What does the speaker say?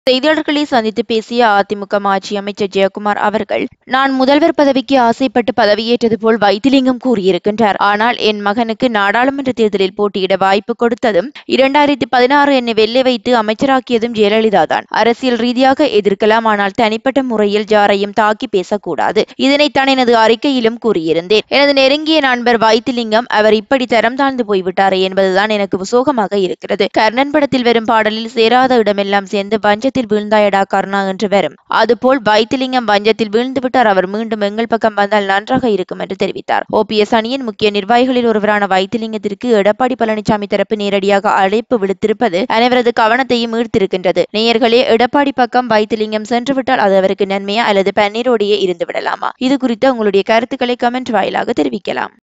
செய்தியாளர்களை சந்தித்து பேசிய அதிமுக மாஜி அமைச்சர் ஜெயக்குமார் அவர்கள் நான் முதல்வர் பதவிக்கு ஆசைப்பட்டு பதவியேற்றது போல் வைத்திலிங்கம் கூறியிருக்கின்றார் ஆனால் என் மகனுக்கு நாடாளுமன்ற தேர்தலில் போட்டியிட வாய்ப்பு கொடுத்ததும் இரண்டாயிரத்தி பதினாறு என்னை வெல்ல வைத்து அமைச்சராக்கியதும் ஜெயலலிதா தான் அரசியல் ரீதியாக எதிர்க்கலாம் ஆனால் தனிப்பட்ட முறையில் யாரையும் தாக்கி பேசக்கூடாது இதனைத்தான் எனது அறிக்கையிலும் கூறியிருந்தேன் எனது நெருங்கிய நண்பர் வைத்திலிங்கம் அவர் இப்படி தரம் தாழ்ந்து போய்விட்டாரே என்பதுதான் எனக்கு சோகமாக இருக்கிறது கர்ணன் படத்தில் வரும் பாடலில் சேராத இடமெல்லாம் சேர்ந்து வஞ்சத்தில் வீழ்ந்தாயடா கர்ணா என்று வரும் அதுபோல் வைத்திலிங்கம் வஞ்சத்தில் வீழ்ந்து விட்டார் அவர் மீண்டும் எங்கள் பக்கம் வந்தால் நன்றாக இருக்கும் என்று தெரிவித்தார் ஓபிஎஸ் அணியின் முக்கிய நிர்வாகிகளில் ஒருவரான வைத்திலிங்கத்திற்கு எடப்பாடி பழனிசாமி தரப்பு நேரடியாக அழைப்பு விடுத்திருப்பது அனைவரது கவனத்தையும் ஈர்த்திருக்கின்றது நேயர்களே எடப்பாடி பக்கம் வைத்திலிங்கம் சென்றுவிட்டால் அது அவருக்கு நன்மையா அல்லது பன்னீரோடையே இருந்து விடலாமா இது குறித்து உங்களுடைய கருத்துக்களை கமெண்ட் வாயிலாக தெரிவிக்கலாம்